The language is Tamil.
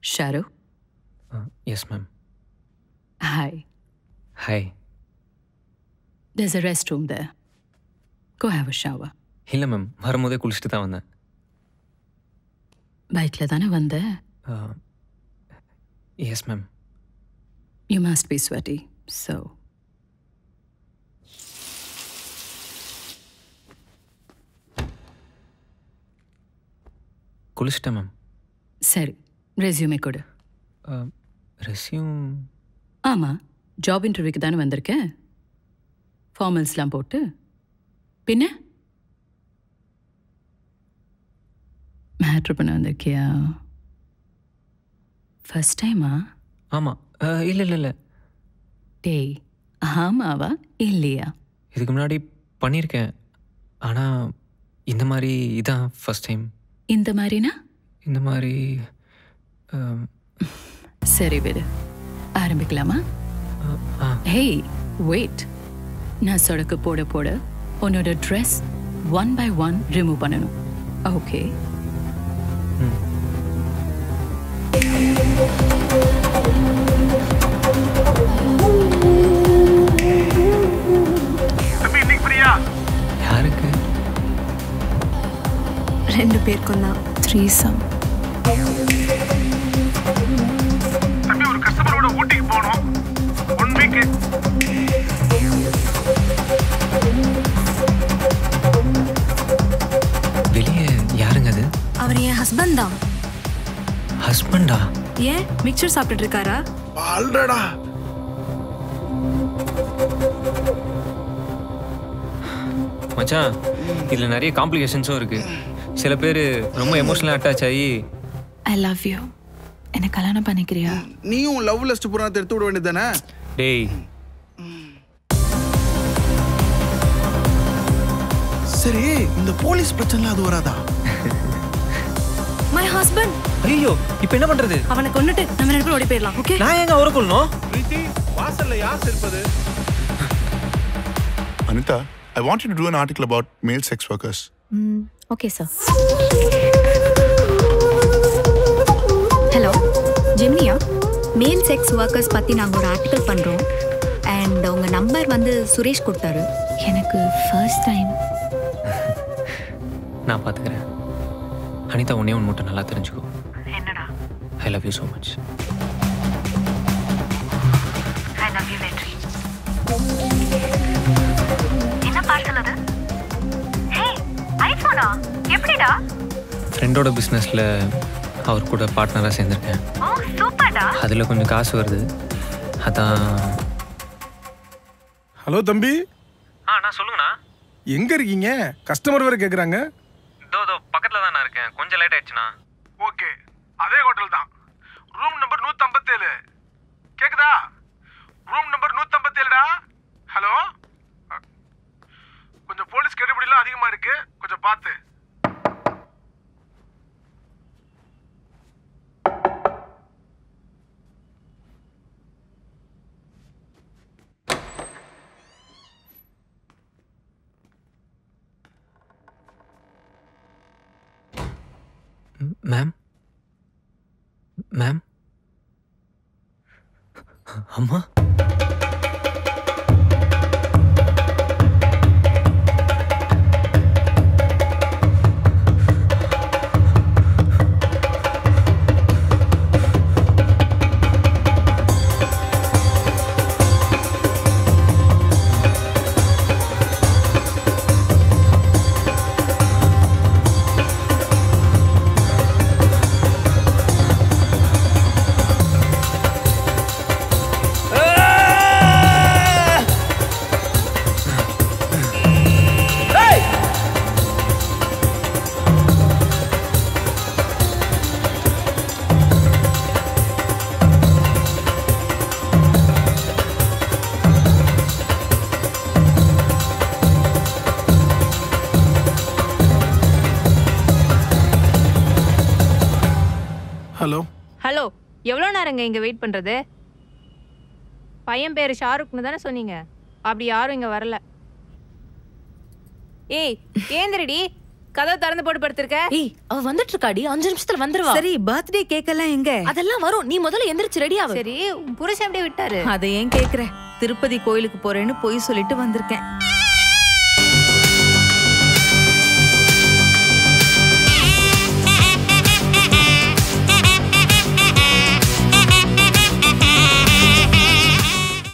Sharu, yes ma'am hi. Hi There's a restroom there. Go have a shower. இல்லை மேம் வரும்போதே குளிச்சுட்டு தான் வந்தேன் பைக்ல தானே வந்த yes ma'am You must be sweaty. So, குளிச்சிட்டேன் மேம் சரி ரெஸ்யூமே கொடு ரெஸ்யூம் ஆமாம் ஜாப் இன்டர்வியூக்கு தானே வந்திருக்கேன் ஃபார்மல்ஸ்லாம் போட்டு பின்ன மேட்ரு பண்ண வந்திருக்கியா ஃபர்ஸ்ட் டைமா ஆமாம் இல்லை இல்லை இல்லை டேய் ஆமாவா இல்லையா இதுக்கு முன்னாடி பண்ணியிருக்கேன் ஆனால் இந்த மாதிரி இதான் ஃபஸ்ட் டைம் இந்த மாதிரினா இந்த மாதிரி அஹ், சரி விடு ஆரம்பிக்கலாமா ஆ ஹேய் வெயிட் நான் சொடக்கு போட போட உன்னோட dress one by one remove பண்ணணும் ஓகே தம்பி இன்னைக்கு ஃப்ரீயா யாருக்கு ரெண்டு பேருக்கும் தான் த்ரீ சம் தம்பி ஒரு கஸ்டமரோட ஊட்டிக்கு போகணும் ஒன் வீக்கு வெளியே யாருங்க அது அவர் என் ஹஸ்பண்ட் தான் ஹஸ்பண்டா ஏன் மிக்சர் சாப்பிட்டுட்டு இருக்காரா ஆல்ரெடா மச்சான் இதில் நிறைய காம்ப்ளிகேஷன்ஸும் இருக்குது சில பேர் ரொம்ப எமோஷனலாக அட்டாச் ஆகி ஐ லவ் யூ என்னை கல்யாணம் பண்ணிக்கிறியா நீயும் லவ் லிஸ்ட் புராணத்தை எடுத்து விட வேண்டியது தானே டேய் சரி இந்த போலீஸ் பிரச்சனை அது வராதா மை ஹஸ்பண்ட் ஐயோ இப்போ என்ன பண்ணுறது அவனை கொன்னுட்டு நம்ம ரெண்டு பேரும் ஓடி போயிடலாம் ஓகே நான் எங்க அவரை கொள்ளணும் பிரீத்தி வாசல்ல யார் இருப்பது Anita, I want you to do an article about male sex workers. Okay sir hello ஜெமினியா மேல் செக்ஸ் ஒர்க்கர்ஸ் பற்றி நாங்கள் ஒரு ஆர்டிக்கல் பண்ணுறோம் அண்ட் உங்கள் நம்பர் வந்து சுரேஷ் கொடுத்தாரு எனக்கு ஃபர்ஸ்ட் டைம் நான் பார்த்துக்கிறேன் அனிதா ஒன்னே ஒன்று மட்டும் நல்லா தெரிஞ்சுக்கோ என்னடா I love you so much I love you வெற்றி என்ன பார்சல் அது ஹே ஐபோனா எப்படிடா ஃப்ரெண்டோட பிஸ்னஸில் அவர் கூட பார்ட்னராக சேர்ந்துருக்கேன் ஓ சூப்பர்டா அதில் கொஞ்சம் காசு வருது அதான் ஹலோ தம்பி ஆ நான் சொல்லுங்கண்ணா எங்க இருக்கீங்க கஸ்டமர் வேற கேக்குறாங்க இதோ இதோ பக்கத்தில் தான் நான் இருக்கேன் கொஞ்சம் லேட் ஆயிடுச்சுண்ணா ஓகே அதே ஹோட்டல் தான் ரூம் நம்பர் நூத்தம்பத்தேழு கேக்குதா ரூம் நம்பர் நூத்தம்பத்தேழுடா ஹலோ கொஞ்சம் போலீஸ் கெடுபிடிலாம் அதிகமா இருக்கு கொஞ்சம் பார்த்து மேம் மேம் அம்மா ஹலோ ஹலோ எவ்வளோ நேரங்க இங்கே வெயிட் பண்ணுறது பையன் பேர் ஷாருக்னு தானே சொன்னீங்க அப்படி யாரும் இங்கே வரல ஏய் ஏந்திரடி கதவை திறந்து போட்டு படுத்திருக்க ஏய் அவ வந்துட்டு இருக்காடி அஞ்சு நிமிஷத்துல வந்துருவா சரி பர்த்டே கேக் எல்லாம் எங்க அதெல்லாம் வரும் நீ முதல்ல எந்திரிச்சு ரெடி ஆகு சரி உன் புருஷன் அப்படியே விட்டாரு அதை ஏன் கேக்குற திருப்பதி கோயிலுக்கு போறேன்னு பொய் சொல்லிட்டு வந்திருக்கேன்